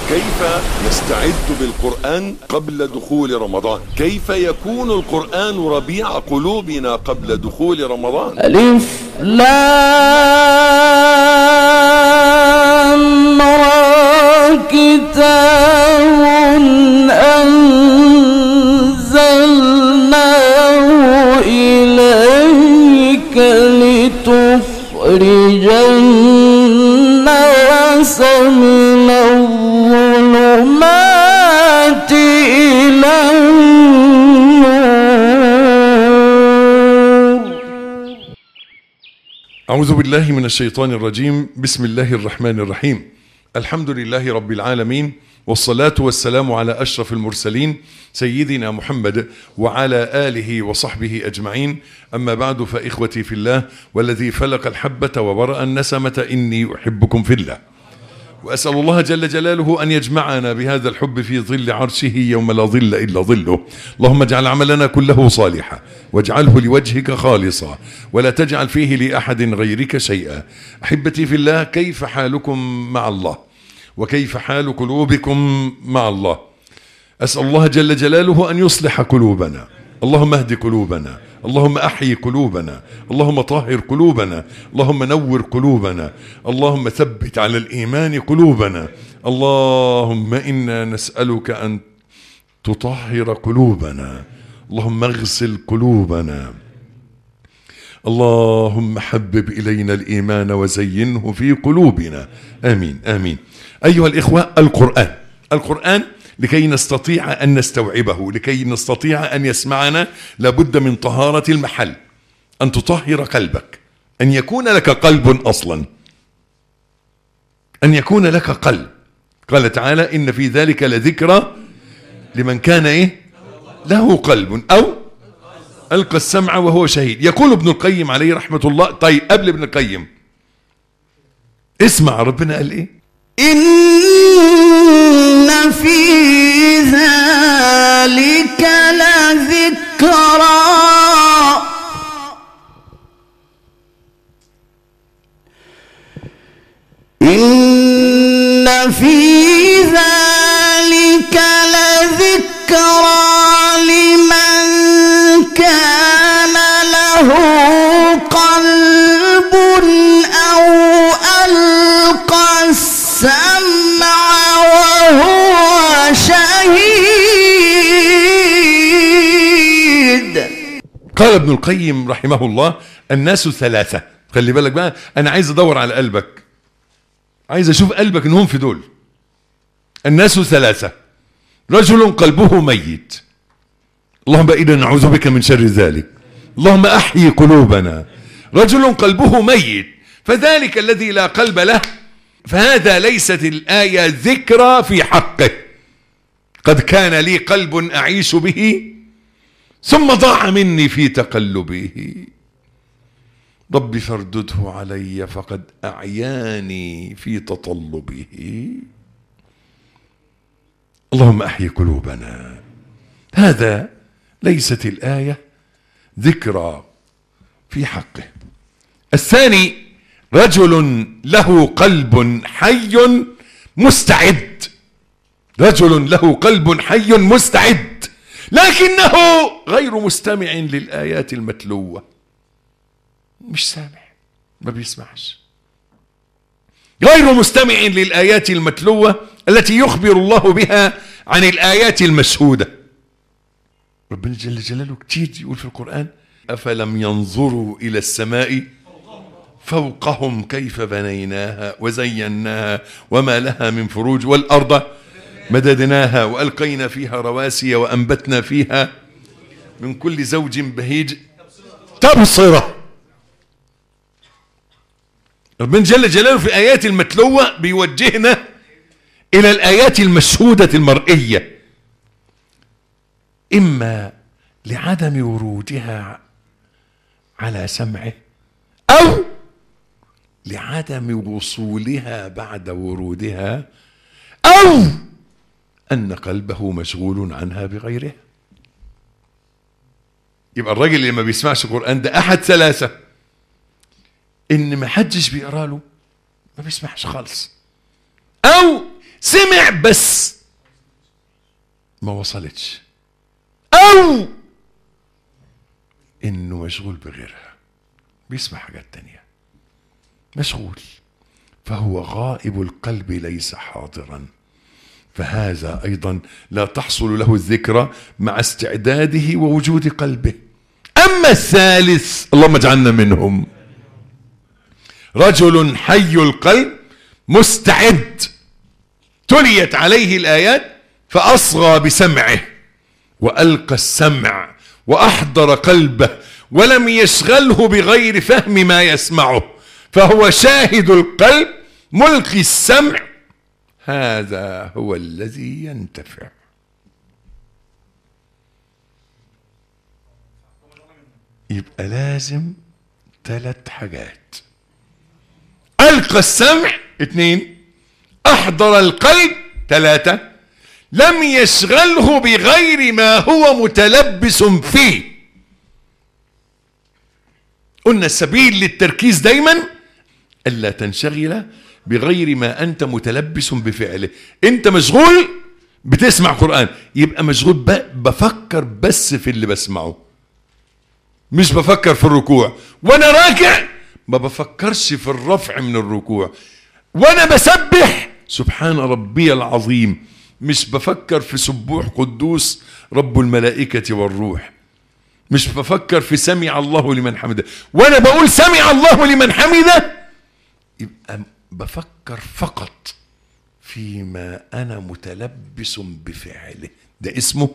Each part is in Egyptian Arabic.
كيف نستعد بالقرآن قبل دخول رمضان كيف يكون القرآن ربيع قلوبنا قبل دخول رمضان ألف لام را كتاب أنزلناه إليك لتخرج الناس من الظلمات إلى النور أعوذ بالله من الشيطان الرجيم بسم الله الرحمن الرحيم الحمد لله رب العالمين والصلاة والسلام على أشرف المرسلين سيدنا محمد وعلى آله وصحبه أجمعين أما بعد فإخوتي في الله والذي فلق الحبة وبرأ النسمة إني أحبكم في الله وأسأل الله جل جلاله أن يجمعنا بهذا الحب في ظل عرشه يوم لا ظل إلا ظله اللهم اجعل عملنا كله صالحا واجعله لوجهك خالصا ولا تجعل فيه لأحد غيرك شيئا أحبتي في الله كيف حالكم مع الله وكيف حال قلوبكم مع الله أسأل الله جل جلاله أن يصلح قلوبنا اللهم اهد قلوبنا اللهم أحيي قلوبنا اللهم طهر قلوبنا اللهم نور قلوبنا اللهم ثبت على الإيمان قلوبنا اللهم إنا نسألك أن تطهر قلوبنا اللهم اغسل قلوبنا اللهم حبب إلينا الإيمان وزينه في قلوبنا آمين آمين أيها الإخوة القرآن القرآن لكي نستطيع أن نستوعبه لكي نستطيع أن يسمعنا لابد من طهارة المحل أن تطهر قلبك أن يكون لك قلب أصلا أن يكون لك قلب قال تعالى إن في ذلك لذكرى لمن كان إيه له قلب أو ألقى السمع وهو شهيد يقول ابن القيم عليه رحمة الله طيب قبل ابن القيم اسمع ربنا قال إيه إن في ذلك لذكرى إن في ذلك لذكرى لمن كان له قلب أو ألقى السمع وهو شهيد قال ابن القيم رحمه الله الناس ثلاثة خلي بالك بقى أنا عايز أدور على قلبك عايز أشوف قلبك إنهم في دول الناس ثلاثة رجل قلبه ميت اللهم إنا نعوذ بك من شر ذلك اللهم أحيي قلوبنا رجل قلبه ميت فذلك الذي لا قلب له فهذا ليست الآية ذكرى في حقه قد كان لي قلب أعيش به ثم ضاع مني في تقلبه رب فاردده علي فقد أعياني في تطلبه اللهم أحيي قلوبنا هذا ليست الآية ذكرى في حقه الثاني رجل له قلب حي مستعد رجل له قلب حي مستعد لكنه غير مستمع للآيات المتلوة مش سامع ما بيسمعش غير مستمع للآيات المتلوة التي يخبر الله بها عن الآيات المشهودة ربنا جل جلاله كتير يقول في القرآن أفلم ينظروا إلى السماء فوقهم كيف بنيناها وزيناها وما لها من فروج والأرض مددناها وألقينا فيها رواسي وأنبتنا فيها من كل زوج بهيج تبصرة ربنا جل جلاله في آيات المتلوة بيوجهنا إلى الآيات المشهودة المرئية إما لعدم ورودها على سمعه أو لعدم وصولها بعد ورودها أو أن قلبه مشغول عنها بغيرها يبقى الراجل اللي ما بيسمعش قرآن ده أحد ثلاثة إن ما حدش بيقرأ له ما بيسمعش خالص أو سمع بس ما وصلتش او انه مشغول بغيرها بيسمع حاجات تانية مشغول فهو غائب القلب ليس حاضرا فهذا ايضا لا تحصل له الذكرى مع استعداده ووجود قلبه اما الثالث اللهم اجعلنا منهم رجل حي القلب مستعد تليت عليه الايات فاصغى بسمعه والقى السمع واحضر قلبه ولم يشغله بغير فهم ما يسمعه فهو شاهد القلب ملقي السمع هذا هو الذي ينتفع يبقى لازم ثلاث حاجات ألقى السمع اثنين أحضر القلب ثلاثة لم يشغله بغير ما هو متلبس فيه قلنا السبيل للتركيز دايما ألا تنشغل بغير ما أنت متلبس بفعله أنت مشغول بتسمع قرآن يبقى مشغول ب- بفكر بس في اللي بسمعه مش بفكر في الركوع وانا راكع ما بفكرش في الرفع من الركوع وانا بسبح سبحان ربي العظيم مش بفكر في سبوح قدوس رب الملائكة والروح مش بفكر في سمع الله لمن حمده وانا بقول سمع الله لمن حمده يبقى بفكر فقط فيما انا متلبس بفعله ده اسمه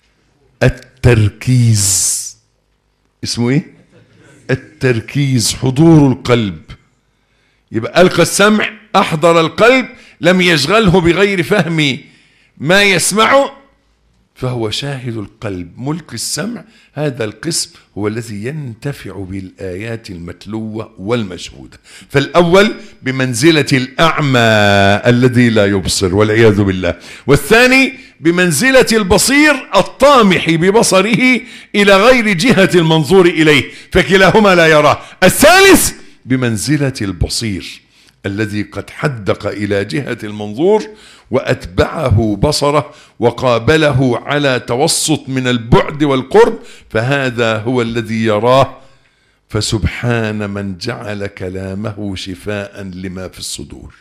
التركيز اسمه ايه التركيز حضور القلب يبقى القى السمع احضر القلب لم يشغله بغير فهم ما يسمعه فهو شاهد القلب ملك السمع هذا القسم هو الذي ينتفع بالآيات المتلوة والمشهودة فالأول بمنزلة الأعمى الذي لا يبصر والعياذ بالله والثاني بمنزلة البصير الطامح ببصره إلى غير جهة المنظور إليه فكلاهما لا يراه الثالث بمنزلة البصير الذي قد حدق الى جهه المنظور واتبعه بصره وقابله على توسط من البعد والقرب فهذا هو الذي يراه فسبحان من جعل كلامه شفاء لما في الصدور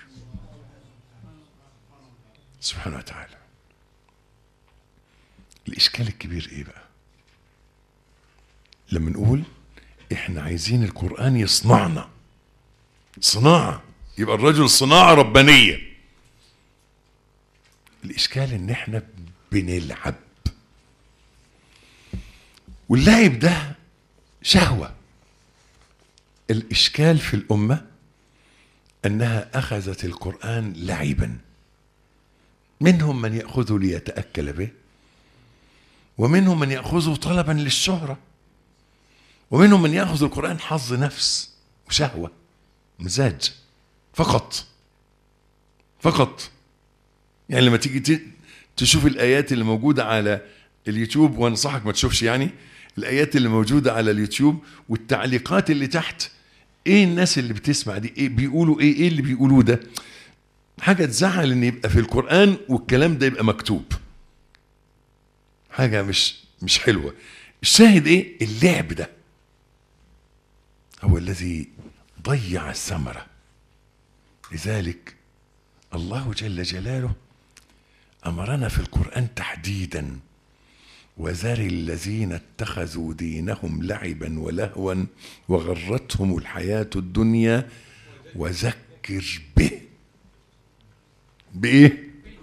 سبحانه وتعالى الاشكال الكبير ايه بقى لما نقول احنا عايزين القران يصنعنا صناعه يبقى الرجل صناعة ربانية الإشكال إن إحنا بنلعب واللعب ده شهوة الإشكال في الأمة أنها أخذت القرآن لعبا منهم من يأخذه ليتأكل به ومنهم من يأخذه طلبا للشهرة ومنهم من يأخذ القرآن حظ نفس وشهوة مزاج فقط فقط يعني لما تيجي ت- تشوف الايات اللي موجوده على اليوتيوب وانصحك ما تشوفش يعني الايات اللي موجوده على اليوتيوب والتعليقات اللي تحت ايه الناس اللي بتسمع دي ايه بيقولوا ايه ايه اللي بيقولوه ده حاجه تزعل ان يبقى في القران والكلام ده يبقى مكتوب حاجه مش مش حلوه الشاهد ايه اللعب ده هو الذي ضيع الثمره لذلك الله جل جلاله امرنا في القران تحديدا وذر الذين اتخذوا دينهم لعبا ولهوا وغرتهم الحياه الدنيا وذكر به بايه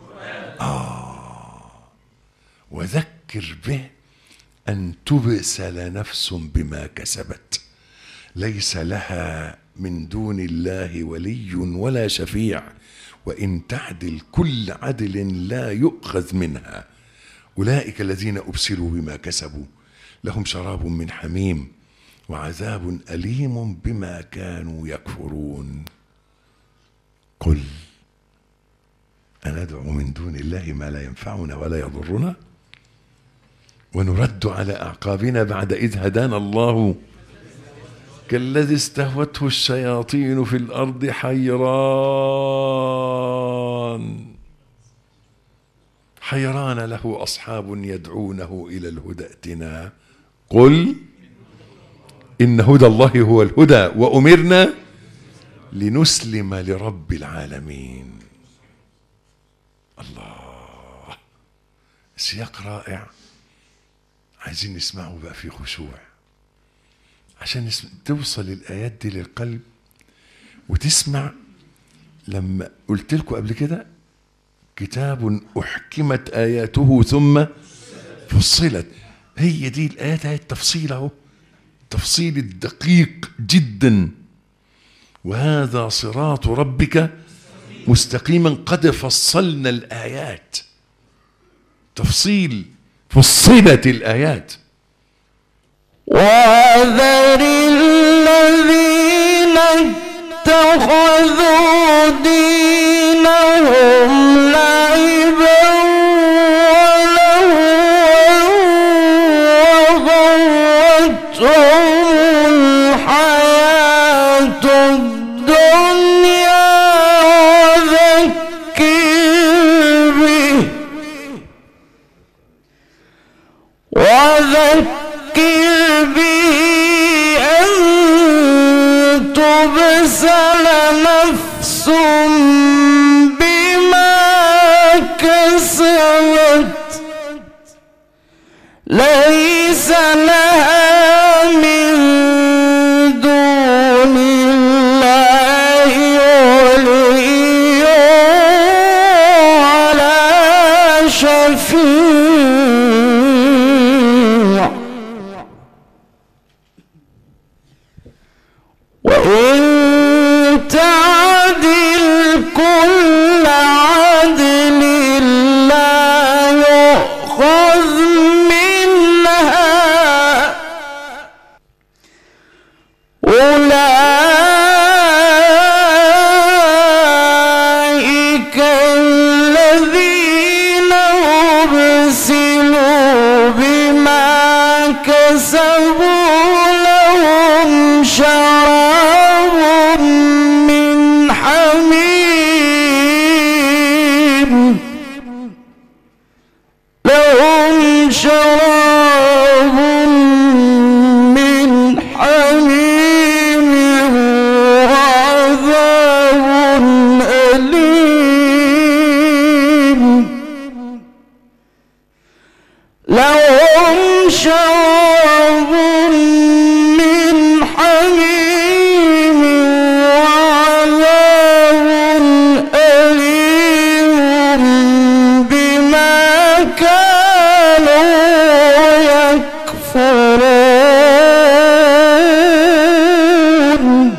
اه وذكر به ان تبسل نفس بما كسبت ليس لها من دون الله ولي ولا شفيع وان تعدل كل عدل لا يؤخذ منها اولئك الذين ابسلوا بما كسبوا لهم شراب من حميم وعذاب اليم بما كانوا يكفرون قل أندعو من دون الله ما لا ينفعنا ولا يضرنا ونرد على أعقابنا بعد إذ هدانا الله كالذي استهوته الشياطين في الأرض حيران حيران له أصحاب يدعونه إلى الهدى ائتنا قل إن هدى الله هو الهدى وأمرنا لنسلم لرب العالمين الله سياق رائع عايزين نسمعه بقى في خشوع عشان نسم... توصل الآيات دي للقلب وتسمع لما قلت لكم قبل كده كتاب أحكمت آياته ثم فصلت هي دي الآيات هي التفصيل أهو التفصيل الدقيق جدا وهذا صراط ربك مستقيما قد فصلنا الآيات تفصيل فصلت الآيات وذر الذين اتخذوا دينهم لعبا ولهوا وغرتهم الحياة الدنيا وذكر به وذكر به أن تبسل نفس بما كسبت ليس لها من دون الله ولي ولا شفيع وإن تعدل كل عدل لا يؤخذ منها أولئك الذين أبسلوا بما كسبوا لهم شراب من حميم لهم شراب من حميم وعذاب أليم لهم شراب من حميم وعذاب أليم بما كانوا يكفرون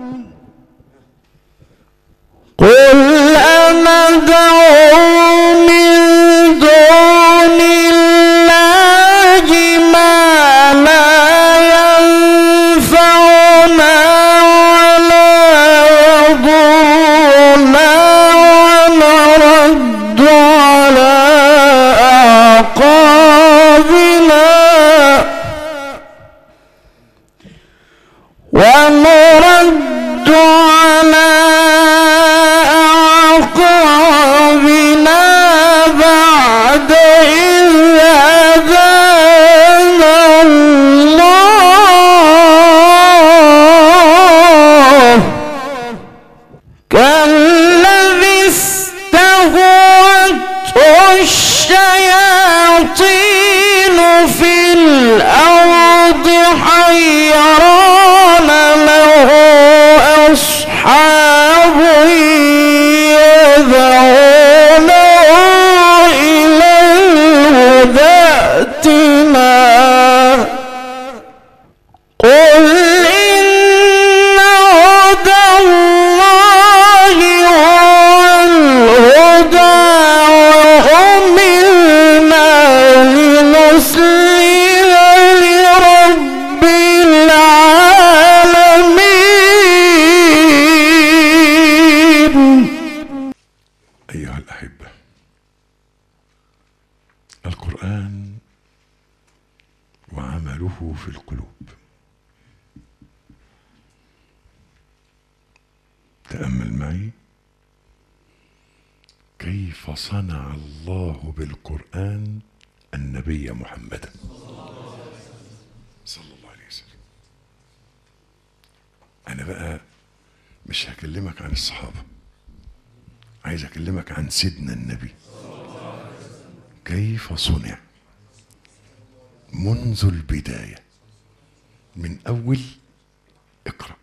قل أندعو من دون الله ما لا ينفعنا ولا يضرنا ونرد على أعقابنا ونرد على أعقابنا بعد إذ هدانا الله كالذي استهوته الشياطين في الأرض حيران له أصحاب يدعونه إلى الهدى ائتنا قل إن هدى الله هو الهدى وأمرنا لنسلم لرب العالمين أيها الأحبة القرآن وعمله في القلوب تأمل معي كيف صنع الله بالقرآن النبي محمدا صلى الله عليه وسلم أنا بقى مش هكلمك عن الصحابة عايز أكلمك عن سيدنا النبي كيف صنع منذ البداية من أول اقرأ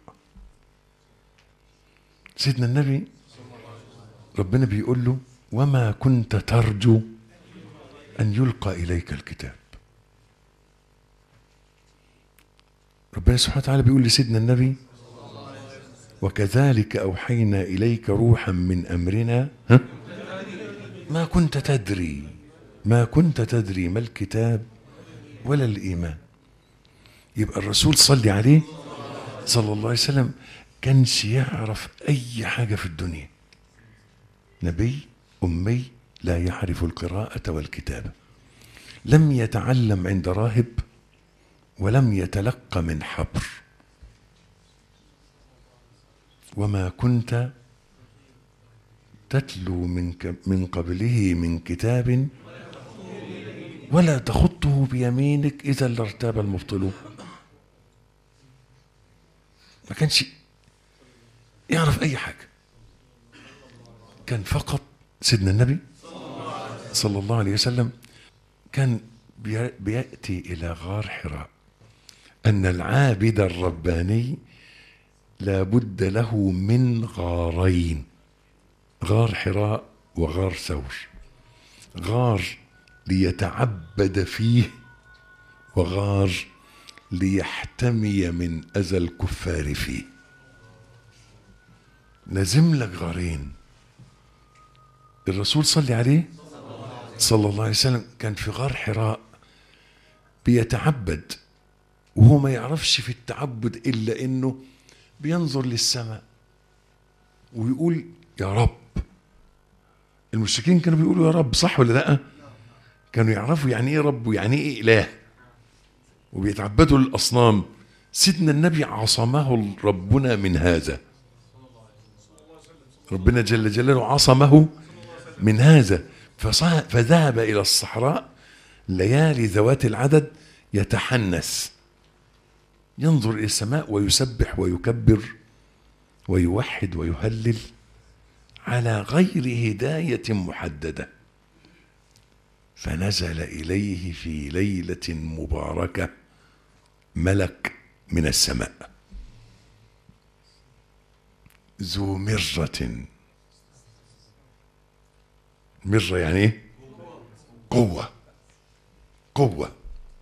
سيدنا النبي ربنا بيقول له وما كنت ترجو أن يلقى إليك الكتاب ربنا سبحانه وتعالى بيقول لسيدنا النبي وكذلك أوحينا إليك روحا من أمرنا ها؟ ما كنت تدري ما كنت تدري ما الكتاب ولا الإيمان يبقى الرسول صلي عليه صلى الله عليه وسلم كانش يعرف أي حاجة في الدنيا نبي أمي لا يعرف القراءة والكتابة لم يتعلم عند راهب ولم يتلق من حبر وما كنت تتلو من ك- من قبله من كتاب ولا تخطه بيمينك اذا لارتاب المبطلون ما كانش يعرف اي حاجه كان فقط سيدنا النبي صلى الله عليه وسلم كان بي- بياتي الى غار حراء ان العابد الرباني لابد له من غارين غار حراء وغار ثور غار ليتعبد فيه وغار ليحتمي من اذى الكفار فيه لازم لك غارين الرسول صلي عليه صلى الله عليه وسلم كان في غار حراء بيتعبد وهو ما يعرفش في التعبد الا انه بينظر للسماء ويقول يا رب المشركين كانوا بيقولوا يا رب صح ولا لا كانوا يعرفوا يعني ايه رب ويعني ايه اله وبيتعبدوا للاصنام سيدنا النبي عصمه ربنا من هذا ربنا جل جلاله عصمه من هذا فصا- فذهب الى الصحراء ليالي ذوات العدد يتحنس ينظر الى السماء ويسبح ويكبر ويوحد ويهلل على غير هدايه محدده فنزل اليه في ليله مباركه ملك من السماء ذو مره مره يعني ايه قوه قوه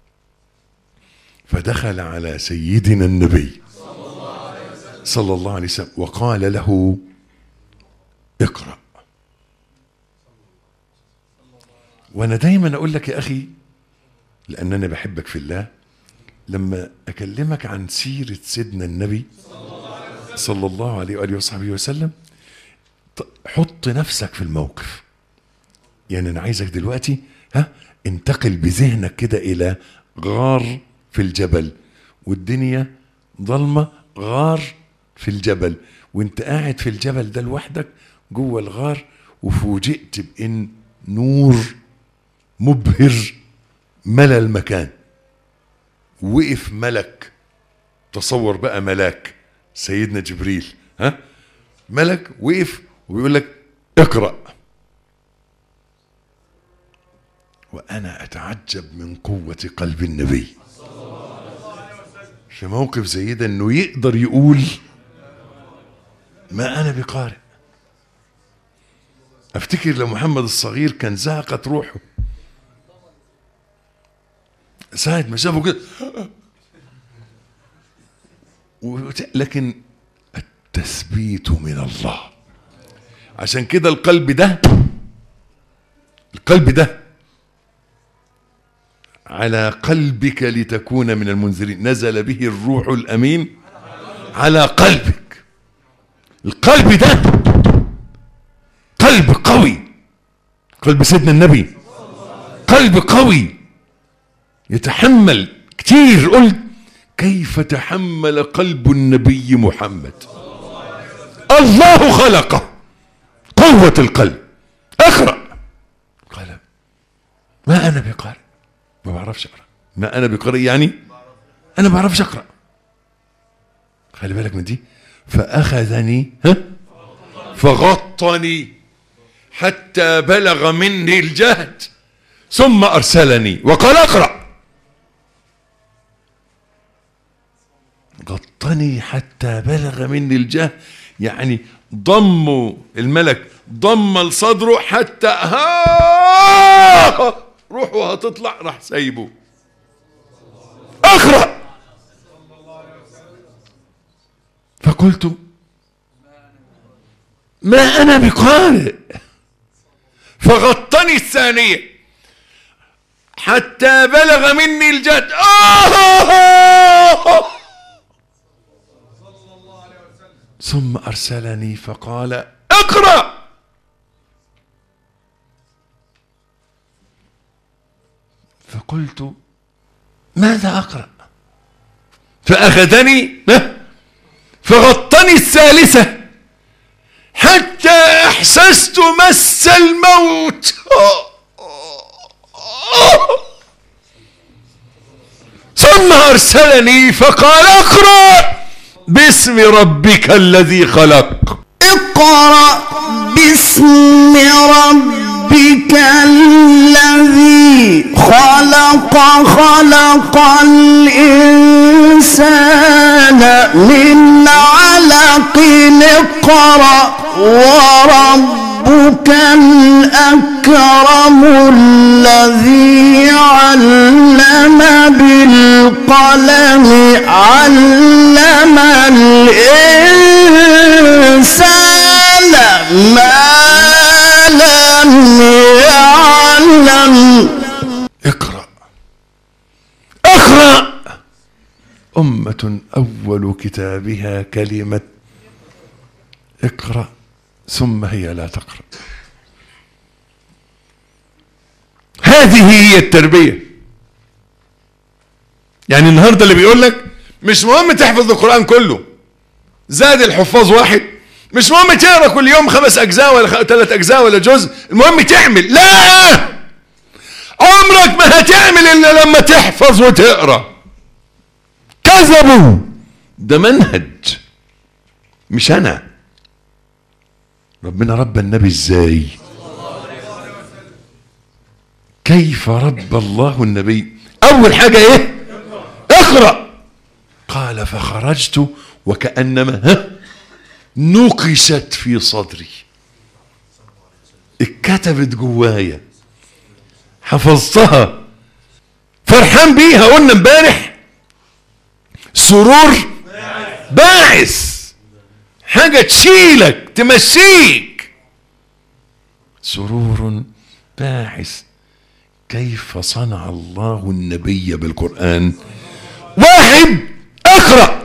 فدخل على سيدنا النبي صلى الله عليه وسلم وقال له اقرأ وانا دايما اقول لك يا اخي لان انا بحبك في الله لما اكلمك عن سيرة سيدنا النبي صلى الله عليه واله وصحبه وسلم ط- حط نفسك في الموقف يعني انا عايزك دلوقتي ها انتقل بذهنك كده الى غار في الجبل والدنيا ضلمه غار في الجبل وانت قاعد في الجبل ده لوحدك جوه الغار وفوجئت بان نور مبهر ملا المكان وقف ملك تصور بقى ملاك سيدنا جبريل ها ملك وقف وبيقول لك اقرأ وأنا أتعجب من قوة قلب النبي في موقف زي ده إنه يقدر يقول ما أنا بقارئ أفتكر لو محمد الصغير كان زهقت روحه ساعة ما شافه كده وت- لكن التثبيت من الله عشان كده القلب ده القلب ده على قلبك لتكون من المنذرين نزل به الروح الامين على قلبك القلب ده قلب قوي قلب سيدنا النبي قلب قوي يتحمل كتير قلت كيف تحمل قلب النبي محمد الله خلقه قوة القلب اقرأ انا بقارئ ما بعرفش اقرا ما انا بقارئ يعني انا ما بعرفش اقرا خلي بالك من دي فاخذني ها فغطني حتى بلغ مني الجهد ثم ارسلني وقال اقرا غطني حتى بلغ مني الجهد يعني ضموا الملك ضم لصدره حتى ها روحه هتطلع راح سايبه اقرا فقلت ما انا بقارئ فغطني الثانيه حتى بلغ مني الجد آه ثم ارسلني فقال اقرا فقلت ماذا اقرا فاخذني فغطني الثالثه حتى احسست مس الموت ثم ارسلني فقال اقرا باسم ربك الذي خلق اقرأ باسم ربك الذي خلق خلق الإنسان من علق اقرأ وربك الأكرم الذي علم بالقلم علم الإنسان ما لم يعلم اقرا اقرا امه اول كتابها كلمه اقرا ثم هي لا تقرا هذه هي التربيه يعني النهارده اللي بيقول لك مش مهم تحفظ القران كله زاد الحفاظ واحد مش مهم تقرا كل يوم خمس اجزاء ولا خ- ثلاث اجزاء ولا جزء المهم تعمل لا عمرك ما هتعمل الا لما تحفظ وتقرا كذبوا ده منهج مش انا ربنا ربى النبي ازاي كيف ربى الله النبي اول حاجه ايه اقرا قال فخرجت وكانما ها نقشت في صدري اتكتبت جوايا حفظتها فرحان بيها قلنا امبارح سرور باعث حاجة تشيلك تمشيك سرور باعث كيف صنع الله النبي بالقرآن واحد اقرأ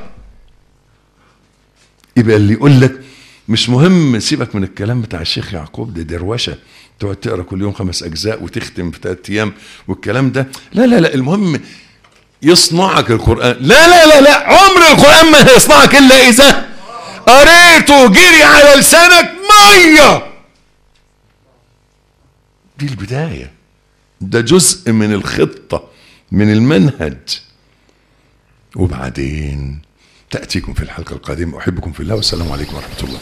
يبقى اللي يقول لك مش مهم سيبك من الكلام بتاع الشيخ يعقوب ده دروشه تقعد تقرا كل يوم خمس اجزاء وتختم في ثلاث ايام والكلام ده لا لا لا المهم يصنعك القران لا لا لا لا عمر القران ما هيصنعك الا اذا قريته جري على لسانك ميه دي البدايه ده جزء من الخطه من المنهج وبعدين تأتيكم في الحلقة القادمة أحبكم في الله والسلام عليكم ورحمة الله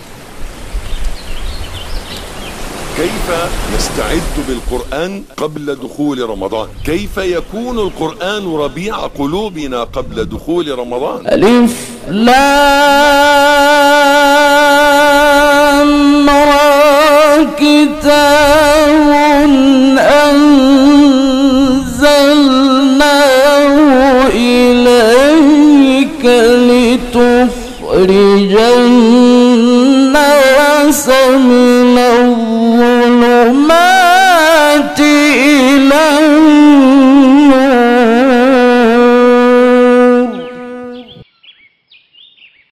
كيف نستعد بالقرآن قبل دخول رمضان كيف يكون القرآن ربيع قلوبنا قبل دخول رمضان ألف لام را كتاب